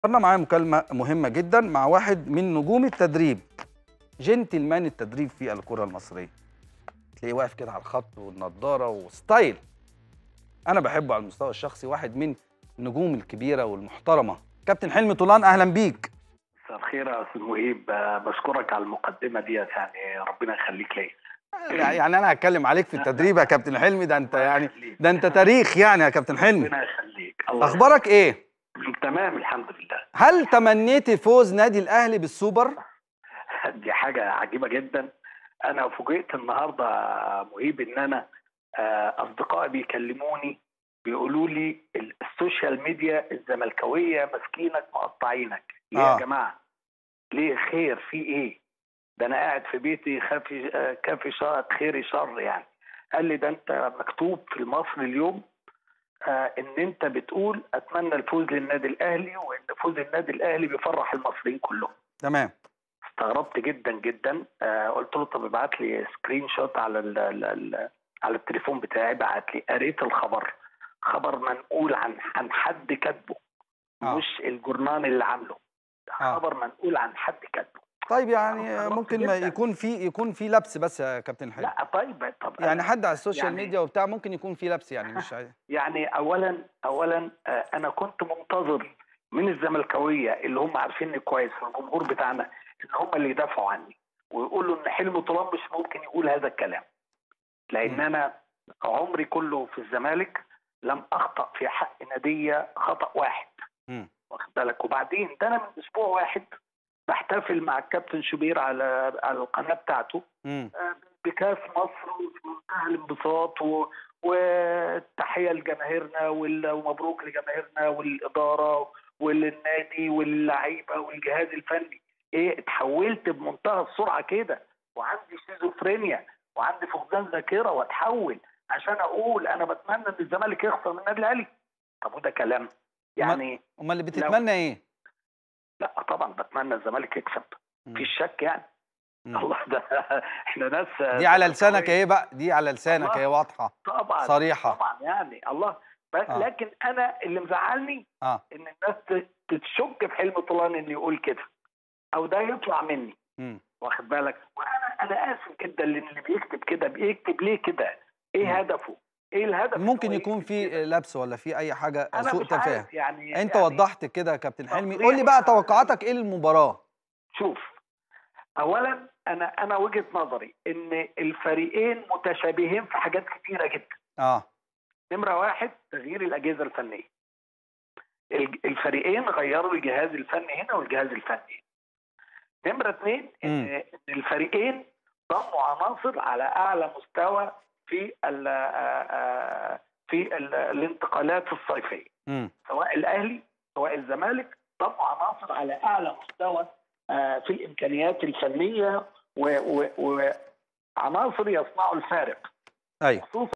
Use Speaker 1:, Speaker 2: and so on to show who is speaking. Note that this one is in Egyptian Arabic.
Speaker 1: صرنا معايا مكالمة مهمة جدا مع واحد من نجوم التدريب جنتلمان التدريب في الكرة المصرية تلاقيه واقف كده على الخط والنضارة وستايل أنا بحبه على المستوى الشخصي واحد من النجوم الكبيرة والمحترمة كابتن حلمي طولان أهلا بيك
Speaker 2: مساء الخير يا استاذ مهيب آه، بشكرك على المقدمه ديت يعني ربنا يخليك ليا
Speaker 1: يعني أنا هتكلم عليك في التدريب يا كابتن حلمي ده أنت يعني
Speaker 2: يخليك.
Speaker 1: ده أنت تاريخ يعني يا كابتن حلمي
Speaker 2: ربنا يخليك الله
Speaker 1: أخبارك إيه؟
Speaker 2: يخليك. تمام الحمد لله
Speaker 1: هل تمنيت فوز نادي الأهلي بالسوبر؟
Speaker 2: دي حاجه عجيبه جدا انا فوجئت النهارده يا مهيب ان انا آه، اصدقائي بيكلموني بيقولوا لي ال- السوشيال ميديا الزملكاويه ماسكينك مقطعينك ليه
Speaker 1: آه.
Speaker 2: يا جماعه ليه خير في ايه ده انا قاعد في بيتي خافي آه، كافي شر خيري شر يعني قال لي ده انت مكتوب في المصري اليوم آه ان انت بتقول اتمنى الفوز للنادي الاهلي وان فوز النادي الاهلي بيفرح المصريين كلهم
Speaker 1: تمام
Speaker 2: استغربت جدا جدا آه قلت له طب ابعت لي سكرين شوت على ال ال ال على التليفون بتاعي بعت لي قريت الخبر خبر منقول عن عن حد كاتبه
Speaker 1: آه.
Speaker 2: مش الجورنال اللي عامله
Speaker 1: آه.
Speaker 2: خبر منقول عن حد كاتبه
Speaker 1: طيب يعني
Speaker 2: استغربت
Speaker 1: ممكن ما
Speaker 2: جداً.
Speaker 1: يكون في يكون في لبس بس يا كابتن حلمي
Speaker 2: لا طيب طب
Speaker 1: يعني
Speaker 2: أنا-
Speaker 1: حد على السوشيال
Speaker 2: يعني-
Speaker 1: ميديا وبتاع ممكن يكون في لبس يعني مش عايز
Speaker 2: يعني اولا اولا آه، انا كنت منتظر من الزملكاويه اللي هم عارفيني كويس الجمهور بتاعنا ان هم اللي يدافعوا عني ويقولوا ان حلمي طولان مش ممكن يقول هذا الكلام لان
Speaker 1: مم.
Speaker 2: انا عمري كله في الزمالك لم اخطا في حق ناديه خطا واحد
Speaker 1: مم.
Speaker 2: واخد بالك وبعدين ده انا من اسبوع واحد بحتفل مع الكابتن شوبير على على القناه بتاعته
Speaker 1: مم.
Speaker 2: بكاس مصر وفي منتهى الانبساط و... والتحيه لجماهيرنا وال- ومبروك لجماهيرنا والاداره والنادي واللعيبه والجهاز الفني ايه اتحولت بمنتهى السرعه كده وعندي شيزوفرينيا وعندي فقدان ذاكره واتحول عشان اقول انا بتمنى ان الزمالك يخسر من النادي الاهلي طب وده كلام يعني
Speaker 1: امال اللي بتتمنى ايه؟
Speaker 2: لا طبعا بتمنى الزمالك يكسب
Speaker 1: مم.
Speaker 2: مفيش شك يعني
Speaker 1: مم.
Speaker 2: الله ده احنا ناس
Speaker 1: دي على لسانك
Speaker 2: زملكاوية.
Speaker 1: ايه بقى؟ دي على لسانك
Speaker 2: الله.
Speaker 1: ايه واضحه
Speaker 2: طبعا
Speaker 1: صريحه
Speaker 2: طبعا يعني الله بس
Speaker 1: آه.
Speaker 2: لكن انا اللي مزعلني
Speaker 1: اه
Speaker 2: ان الناس ت- تتشك في حلم طولان انه يقول كده او ده يطلع مني
Speaker 1: مم.
Speaker 2: واخد بالك وانا انا اسف جدا لان اللي بيكتب كده بيكتب ليه كده ايه
Speaker 1: مم.
Speaker 2: هدفه ايه الهدف إن
Speaker 1: ممكن
Speaker 2: هو
Speaker 1: يكون
Speaker 2: يكتب
Speaker 1: في
Speaker 2: كده؟
Speaker 1: لبس ولا في اي حاجه
Speaker 2: انا
Speaker 1: سوء
Speaker 2: مش
Speaker 1: تفاهم
Speaker 2: عارف يعني
Speaker 1: انت
Speaker 2: يعني
Speaker 1: وضحت كده يا كابتن حلمي
Speaker 2: تصريح
Speaker 1: قول لي بقى
Speaker 2: مع-
Speaker 1: توقعاتك ايه للمباراه؟
Speaker 2: شوف اولا انا انا وجهه نظري ان الفريقين متشابهين في حاجات كتيره جدا
Speaker 1: اه
Speaker 2: نمرة واحد تغيير الأجهزة الفنية. الج- الفريقين غيروا الجهاز الفني هنا والجهاز الفني هنا. نمرة اثنين إن إن الفريقين ضموا عناصر على أعلى مستوى في ال آه، في ال- الانتقالات الصيفية
Speaker 1: امم
Speaker 2: سواء الأهلي سواء الزمالك ضموا عناصر على أعلى مستوى آه، في الإمكانيات الفنية و- و- وعناصر يصنعوا الفارق
Speaker 1: ايوه
Speaker 2: خصوصا